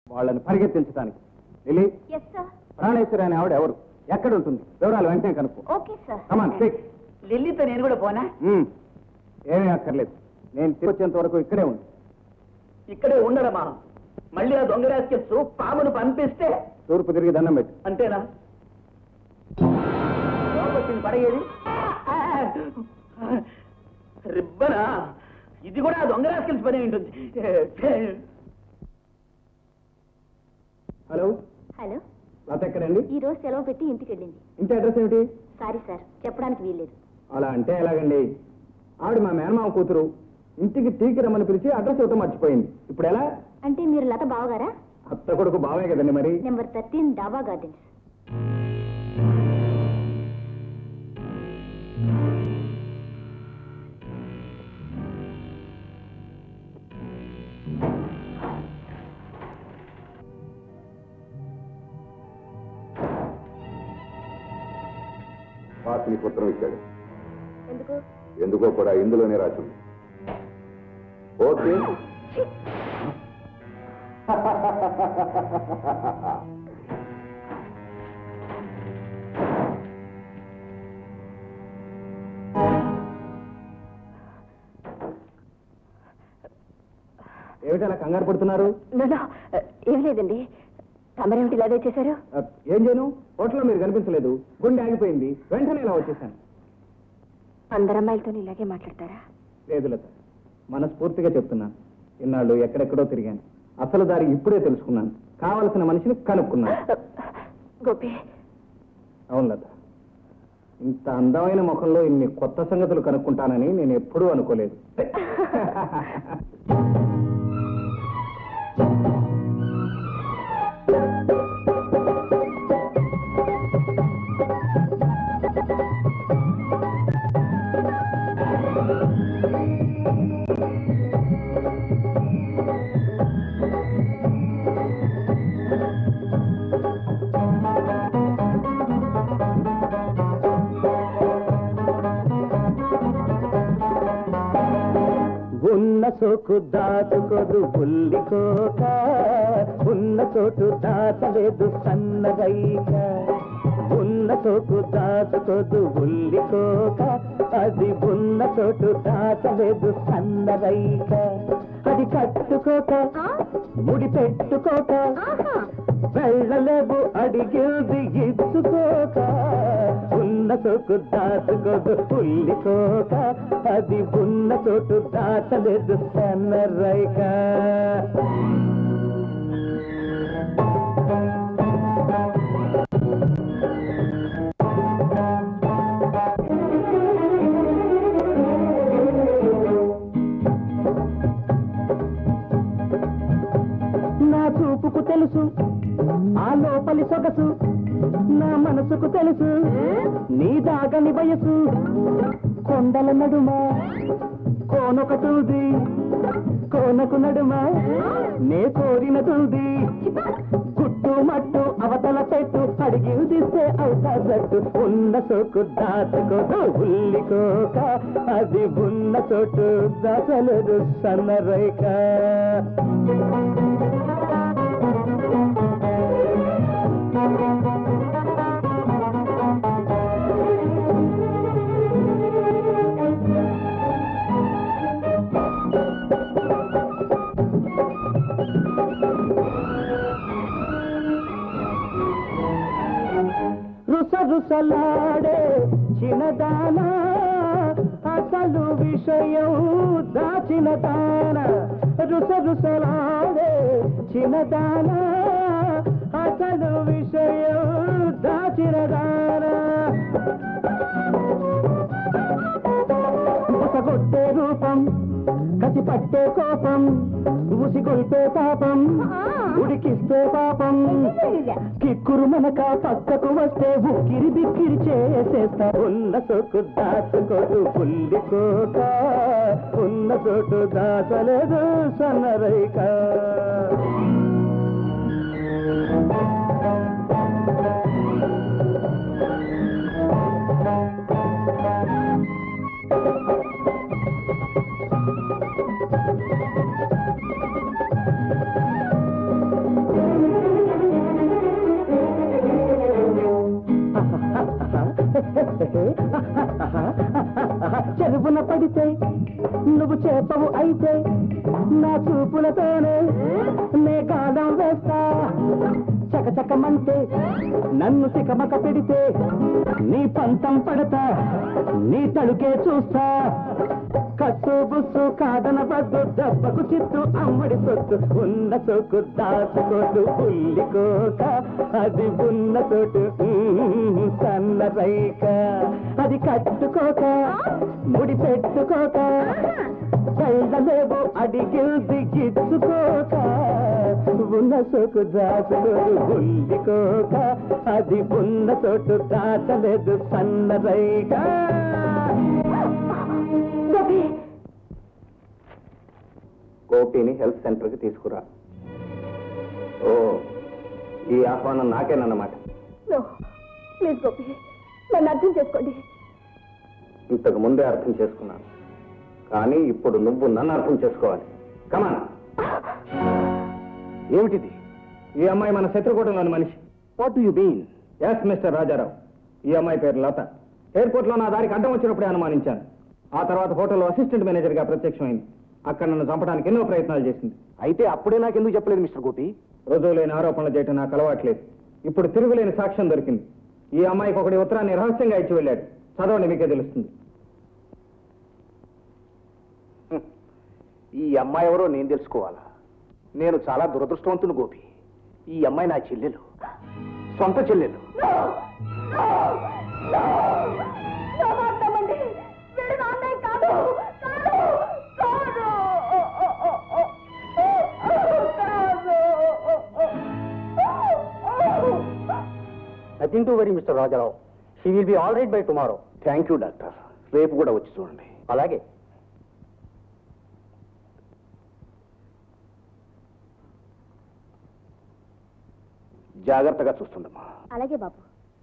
వాళ్ళని పరిగెత్తించడానికి Lily yes sir Praneshwari అనే ఆవిడ ఎవరు ఎక్కడ ఉంటుంది వివరాలు వెంటనే కనుక్కో ఓకే సార్ కమాన్ క్విక్ లిల్లీతో నేను కూడా పోనా ఏమీ అక్కర్లేదు నేను తిరిగి వచ్చేంత వరకు ఇక్కడే ఉంది ఇక్కడే ఉండడమా మళ్ళీ ఆ దొంగ రాస్కెట్స్ పామును పంపిస్తే తూర్పు తిరిగి దండం పెట్టు అంతేనా లోపలికి పడగేది రిబ్బనా ఇది కూడా ఆ దొంగ రాస్కెల్స్ పని ఉంటుంది హలో హలో లత ఎక్కడండి ఈ రోజు సెలవు పెట్టి ఇంటికి వెళ్ళింది ఇంటి అడ్రస్ ఏమిటి సారీ సార్ చెప్పడానికి వీల్లేదు అలా అంటే ఎలాగండి ఆవిడ మా మేనమామ కూతురు ఇంటికి టీకి రమ్మని పిలిచి అడ్రస్ ఇవ్వటం మర్చిపోయింది ఇప్పుడు ఎలా అంటే మీరు లత బావగారా అత్త కొడుకు బావే కదండి మరి నెంబర్ థర్టీన్ డాబా గార్డెన్స్ వాసుని పుత్రం ఇచ్చాడు ఎందుకు ఎందుకో కూడా ఇందులోనే రాసింది ఓకే ఏమిటి అలా కంగారు పడుతున్నారు ఏం లేదండి తమరేమిటి ఇలాగే చేశారు ఆ, ఏం చేయను హోటల్లో మీరు కనిపించలేదు గుండె ఆగిపోయింది వెంటనే ఇలా వచ్చేసాను అందరు అమ్మాయిలతో ఇలాగే మాట్లాడతారా లేదు లత మనస్ఫూర్తిగా చెప్తున్నాను ఇన్నాళ్ళు ఎక్కడెక్కడో తిరిగాను అసలు దారి ఇప్పుడే తెలుసుకున్నాను కావలసిన మనిషిని కనుక్కున్నాను గోపి అవును లత ఇంత అందమైన ముఖంలో ఇన్ని కొత్త సంగతులు కనుక్కుంటానని నేను ఎప్పుడూ అనుకోలేదు ఉన్న సోకు దాచుకోదు బుల్లికోక ఉన్న చోటు దాచలేదు సన్నగైక ఉన్న సోకు దాచుకోదు బుల్లికోక అది ఉన్న చోటు దాచలేదు సన్నగైక అది కట్టుకోక ముడి పెట్టుకోక వెళ్ళలేవు అడిగింది ఇచ్చుకోక ఉన్న చోటు దాచుకోదు పుల్లికోక అది ఉన్న చోటు దాచలేదు సన్నరైక నా చూపుకు తెలుసు ఆ లోపలి సొగసు నా మనసుకు తెలుసు నీ దాగని వయసు కొండల నడుమ కోనొకటుంది కోనకు నడుమ నే కోరిన తుంది గుట్టు మట్టు అవతల చెట్టు అడిగిందిస్తే అవుతాదట్టు ఉన్న చోటు దాచుకోదు ఉల్లికోక అది ఉన్న చోటు దాచలేదు సన్నరైక రుస రుసలాడే చిన్నదానా అసలు విషయం దాచిన దాన రుస రుసలాడే చిన్నదానా అసలు విషయం దాచిన దానా ఉసగొట్టే రూపం కసి పట్టే కోపం ఉసిగొల్పే పాపం ఉడికిస్తే పాపం కిక్కురు మనక పక్కకు వస్తే ఉక్కిరి బిక్కిరి చేసేస్తా ఉన్న చోటు దాచుకోదు పుల్లికోక ఉన్న చోటు దాచలేదు సన్నరైక చెరువున పడితే నువ్వు చేపవు అయితే నా చూపులతోనే నే గాలం వేస్తా చకచకమంటే నన్ను సికమక పెడితే నీ పంతం పడతా నీ తడుకే చూస్తా కట్టు బుస్సు కాదన పద్దు దెబ్బకు చిత్తు అమ్మడి సొత్తు ఉన్న సోకు దాచుకోదు ఉల్లికోక అది ఉన్న చోటు ఉమ్, సన్న రైక అది కట్టుకోక ముడి పెట్టుకోక చెల్లలేవు అడిగిల్ది గిచ్చుకోక ఉన్న సోకు దాచుకోదు ఉల్లికోక అది ఉన్న చోటు దాచలేదు సన్న రైక గోపి గోపిని హెల్త్ సెంటర్కి తీసుకురా ఓ ఈ ఆహ్వానం నాకేనన్నమాట నో ప్లీజ్ గోపి నన్ను అర్థం చేసుకోండి ఇంతకు ముందే అర్థం చేసుకున్నాను కానీ ఇప్పుడు నువ్వు నన్ను అర్థం చేసుకోవాలి కమాన్ ఏమిటిది ఈ అమ్మాయి మన శత్రుకూటంలోని మనిషి what you mean yes mister Rajarao ఈ అమ్మాయి పేరు లత ఎయిర్పోర్ట్ లో నా దారికి అడ్డం వచ్చినప్పుడే అనుమానించాను ఆ తర్వాత హోటల్లో అసిస్టెంట్ మేనేజర్ గా ప్రత్యక్షమైంది అక్కడ నన్ను చంపడానికి ఎన్నో ప్రయత్నాలు చేసింది అయితే అప్పుడే నాకు ఎందుకు చెప్పలేదు మిస్టర్ గోపి రుజువు లేని ఆరోపణలు చేయటం నాకు అలవాట్లేదు ఇప్పుడు తిరుగులేని సాక్ష్యం దొరికింది ఈ అమ్మాయికి ఒకటి ఉత్తరాన్ని రహస్యంగా ఇచ్చి వెళ్ళాడు చదవండి మీకే తెలుస్తుంది ఈ అమ్మాయి ఎవరో నేను తెలుసుకోవాలా నేను చాలా దురదృష్టవంతుని గోపి ఈ అమ్మాయి నా చెల్లెలు సొంత చెల్లెలు నమ్మండి వీడు నా అన్నయ్య కాదు కాదు కాదు nothing to worry mister Rajarao she will be all right by tomorrow thank you doctor రేపు కూడా వచ్చి చూడండి అలాగే జాగ్రత్తగా చూస్తుండమ్మా అలాగే బాబు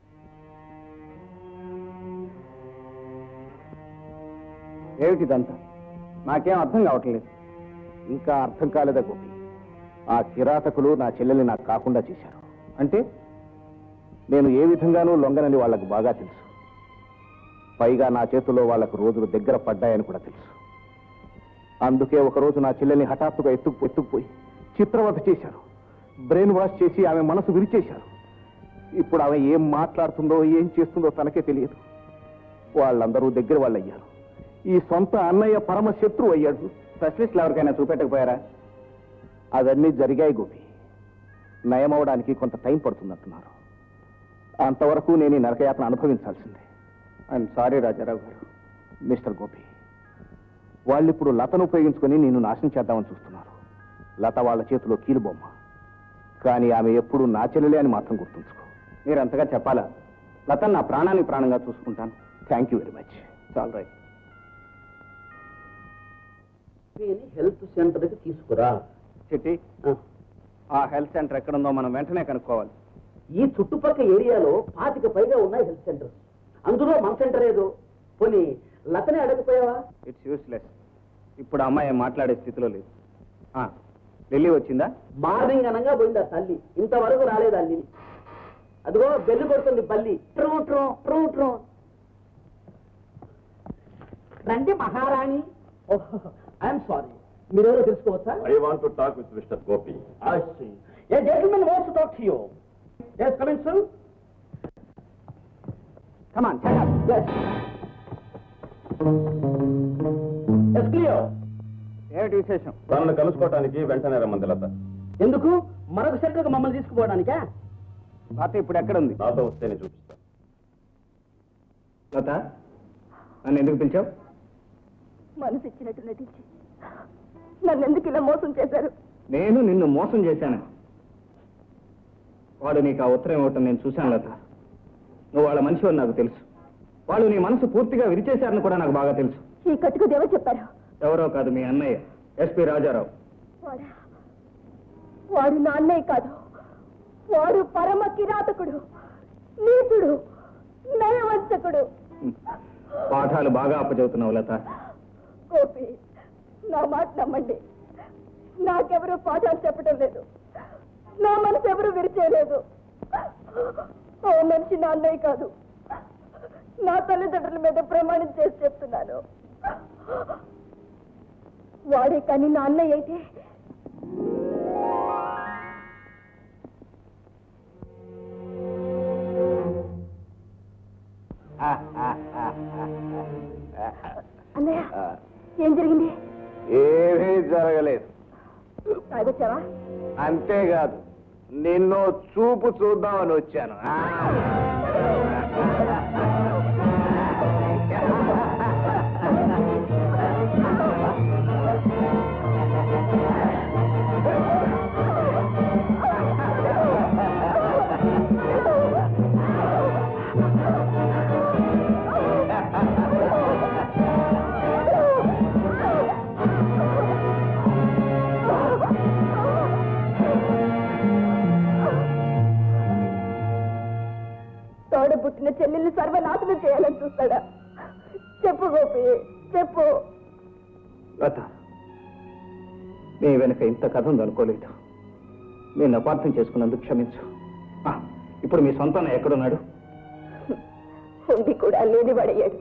ఏమిటిదంతా నాకేం అర్థం కావట్లేదు ఇంకా అర్థం కాలేదా గోపి ఆ కిరాతకులు నా చెల్లెల్ని నాకు కాకుండా చేశారు అంటే నేను ఏ విధంగానూ లొంగనని వాళ్లకు బాగా తెలుసు పైగా నా చేతిలో వాళ్లకు రోజులు దగ్గర పడ్డాయని కూడా తెలుసు అందుకే ఒకరోజు నా చెల్లెల్ని హఠాత్తుగా ఎత్తుకు ఎత్తుకుపోయి చిత్రవధ చేశారు బ్రెయిన్ వాష్ చేసి ఆమె మనసు విరిచేశారు ఇప్పుడు ఆమె ఏం మాట్లాడుతుందో ఏం చేస్తుందో తనకే తెలియదు వాళ్ళందరూ దగ్గర వాళ్ళు అయ్యారు ఈ సొంత అన్నయ్య పరమ శత్రువు అయ్యాడు స్పెషలిస్ట్లు ఎవరికైనా చూపెట్టకపోయారా అవన్నీ జరిగాయి గోపి నయమవడానికి కొంత టైం పడుతుందంటున్నారు అంతవరకు నేను ఈ నరకయాత్ర అనుభవించాల్సిందే I'm sorry Rajarao garu mister Gopi వాళ్ళు ఇప్పుడు లతను ఉపయోగించుకొని నిన్ను నాశనం చేద్దామని చూస్తున్నారు లత వాళ్ళ చేతిలో కీలుబొమ్మ కానీ ఆమె ఎప్పుడు నా చెల్లెలే అని మాత్రం గుర్తుంచుకో మీరు అంతగా చెప్పాలా లతను నా ప్రాణాన్ని ప్రాణంగా చూసుకుంటాను thank you very much all right health సెంటర్కి తీసుకురా చిట్టి ఆ హెల్త్ సెంటర్ ఎక్కడుందో మనం వెంటనే కనుక్కోవాలి ఈ చుట్టుపక్కల ఏరియాలో పాతిక పైగా ఉన్నాయి హెల్త్ సెంటర్స్ అందులో మన సెంటర్ ఏదో పోనీ లతనే అడగపోయావా ఇట్స్ యూస్లెస్ ఇప్పుడు ఆ అమ్మాయి మాట్లాడే స్థితిలో లేదు ఆ, ఢిల్లీ వచ్చిందా మార్నింగ్ అనగా పోయింది ఆ తల్లి ఇంతవరకు రాలేదు అల్లి అదిగో బెల్లు కొడుతుంది బల్లి ట్రూ ట్రూ ట్రూ ట్రూ రండి మహారాణి ఐఎమ్ సారీ మీరెవరో తెలుసుకోవచ్చా I want to talk with Mr. Gopi. I see. A gentleman wants to talk to you. Yes, come in, sir. Come on, shut up. Yes. Yes, clear. ఏమిటి విశేషం తనను కలుసుకోవటానికి వెంటనే రమ్మంది లత ఎందుకు మరొక సెంటర్కి మమ్మల్ని తీసుకుపోవడానికా లత ఇప్పుడు ఎక్కడుంది నాతో వస్తేనే చూపిస్తాను లత నన్ను ఎందుకు పిలిచావు మనసు ఇచ్చినట్టు నటించి నన్ను ఎందుకు ఇలా మోసం చేశారు నేను నిన్ను మోసం చేశాను వాడు నీకు ఆ ఉత్తరం ఇవ్వటం నేను చూశాను లత నువ్వు వాళ్ళ మనిషి అని నాకు తెలుసు వాళ్ళు నీ మనసు పూర్తిగా విరిచేశారని కూడా నాకు బాగా తెలుసు ఈ కట్టుకు దేవో చెప్పారు ఎవరో కాదు మీ అన్నయ్య ఎస్పి రాజారావు వాడా వాడు నా అన్నయ్య కాదు వాడు పరమ కిరాతకుడు నీతుడు నయవంచకుడు హ్మ్. పాఠాలు బాగా అప్పచెబుతున్నావు లత గోపి నా మాట నమ్మండి నాకెవరూ పాఠాలు చెప్పడం లేదు నా మనసు ఎవరు విరిచేయలేదు ఓ మనిషి నా అన్నయ్య కాదు నా తల్లిదండ్రుల మీద ప్రమాణం చేసి చెప్తున్నాను వాడే కానీ నా అన్నయ్య అయితే అన్నయ్య ఏం జరిగింది ఏమీ జరగలేదు తాగొచ్చావా అంతేకాదు నిన్ను చూపు చూద్దామని వచ్చాను ఆ. తోడ పుట్టిన చెల్లెల్ని సర్వనాశనం చేయాలని చూస్తాడా చెప్పు గోపి చెప్పు లత నీ వెనుక ఇంత కథ ఉందనుకోలేదు నేను అపార్థం చేసుకున్నందుకు క్షమించు ఆ, ఇప్పుడు మీ సొంత అన్నయ్య ఎక్కడున్నాడు ఉంది కూడా లేని పడయ్యాడు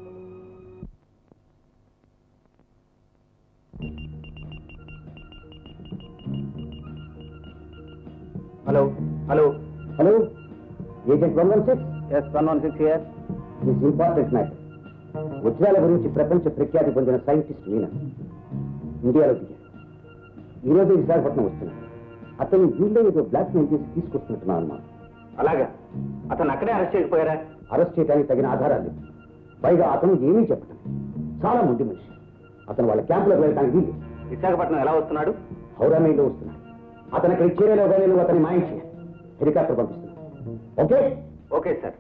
hello hello hello agent one one six yes one one six hear this important matter వజ్రాల గురించి ప్రపంచ ప్రఖ్యాతి పొందిన సైంటిస్ట్ మీనా ఇండియాలో దిగారు ఈ రోజు విశాఖపట్నం వస్తున్నాను అతను వీళ్ళే ఏదో బ్లాక్ మెయిల్ చేసి తీసుకొస్తున్నట్టున్నాను అన్నమాట అలాగా అతను అక్కడే అరెస్ట్ చేయకపోయారా అరెస్ట్ చేయడానికి తగిన ఆధారాలు లేవు పైగా అతను ఏమీ చెప్పటం చాలా ముందు మనిషి అతను వాళ్ళ క్యాంపులోకి వెళ్ళడానికి వీలు విశాఖపట్నం ఎలా వస్తున్నాడు హౌరా మెయిల్లో వస్తున్నాడు అతను అక్కడికి చేరేలోగా నేను అతని మాయం చేయాలి హెలికాప్టర్ పంపిస్తున్నాను okay okay sir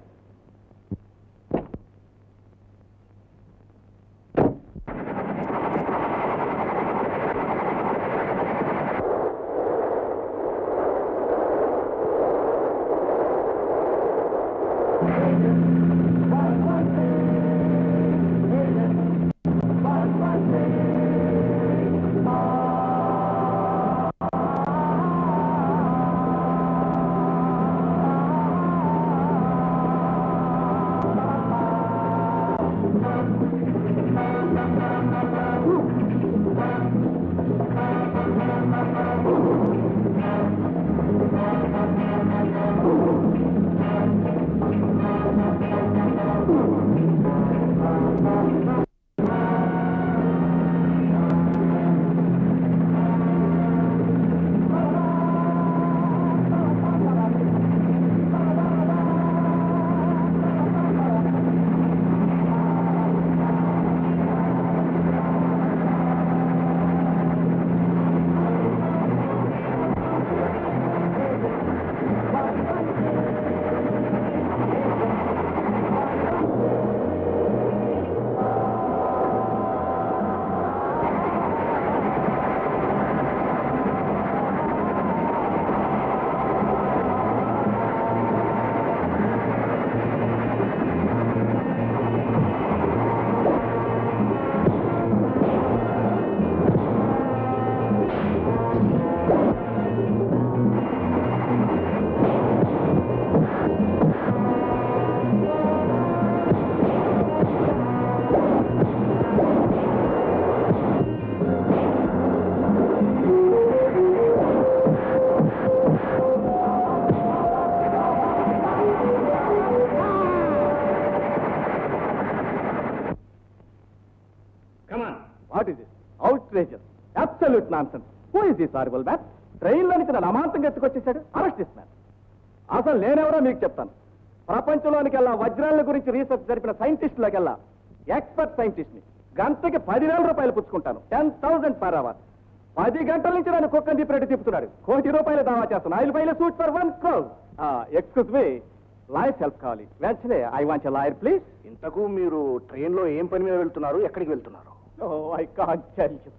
come on what is it outrageous absolute nonsense who is this horrible man ట్రైన్లో నుంచి నన్ను అమాంతంగా ఎత్తుకొచ్చేసాడు అరెస్ట్ దిస్ మ్యాన్ అసలు నేనెవరో మీకు చెప్తాను ప్రపంచంలోనికెల్లా వజ్రాల గురించి రీసెర్చ్ జరిపిన సైంటిస్టులకెల్లా ఎక్స్పర్ట్ సైంటిస్ట్ ని గంటకి పదివేల రూపాయలు పుచ్చుకుంటాను టెన్ థౌసండ్ పర్ అవర్ పది గంటల నుంచి నన్ను కుక్కని తిప్పినట్టు తిప్పుతున్నాడు కోటి రూపాయలు దావా చేస్తాను ఐదు పైల suit for one crore excuse me lawyer help కావాలి వెంటనే ఐ వాంట్ లాయర్ ప్లీజ్ ఇంతకు మీరు ట్రైన్లో ఏం పని మీద వెళ్తున్నారు ఎక్కడికి వెళ్తున్నారు ఐ కాంట్ టెల్ యూ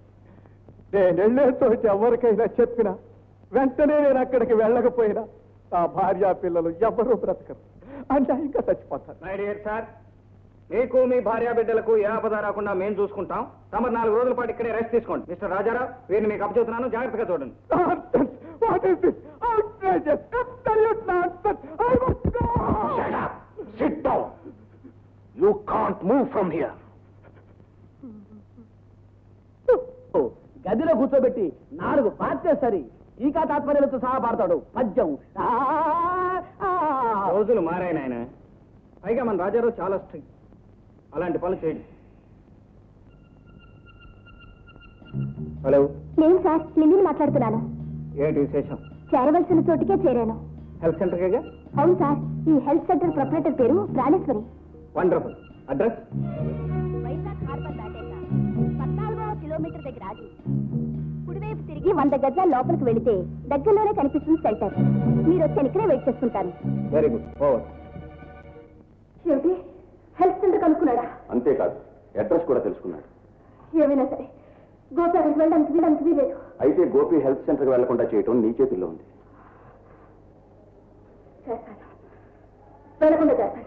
నేను వెళ్ళేతోటి ఎవరికైనా చెప్పినా వెంటనే నేను అక్కడికి వెళ్ళకపోయినా ఆ భార్య పిల్లలు ఎవరూ బ్రతకరు అంటే ఇంకా చచ్చిపోతారు మై డియర్ సార్ మీకు మీ భార్య బిడ్డలకు ఏ ఆపద రాకుండా మేము చూసుకుంటాం తమరు నాలుగు రోజుల పాటు ఇక్కడే రెస్ట్ తీసుకోండి మిస్టర్ రాజారావు వీరిని మీకు అప్పచెబుతున్నాను జాగ్రత్తగా చూడండి what is this outrageous absolute nonsense I must go sit down move from here గదిలో కూర్చోబెట్టి నాలుగు పార్తే సరి టీకా తాత్పర్యాలతో సహా పాడతాడు పద్యం ఆ, ఆ. రోజులు మారాయి నాయన పైగా మన రాజారావు చాలా స్ట్రిక్ట్ అలాంటి పనులు చేయడు హలో నేను సార్ లింగిని మాట్లాడుతున్నాను ఏంటి విశేషం చేరవలసిన చోటుకే చేరాను హెల్త్ సెంటర్కేగా అవును సార్ ఈ హెల్త్ సెంటర్ ప్రొపరేటర్ పేరు Praneshwari wonderful address Vizag harbour దాటాక పద్నాలుగవ కిలోమీటర్ దగ్గర ఆగి కుడివైపు తిరిగి వంద గజాల లోపలికి వెళితే దగ్గరలోనే కనిపిస్తుంది సెంటర్ మీరు వచ్చాను ఇక్కడే వెయిట్ చేస్తుంటాను వెరీ గుడ్ ఓవర్ ఏమిటి హెల్త్ సెంటర్ కనుక్కున్నాడా అంతేకాదు అడ్రస్ కూడా తెలుసుకున్నాడు ఏమైనా సరే గోపాలకు వెళ్ళడానికి వీడానికి వీలేదు అయితే గోపి హెల్త్ సెంటర్కి వెళ్లకుండా చేయటం నీ చేతుల్లో ఉంది చేస్తాను వెళ్ళకుండా చేస్తాను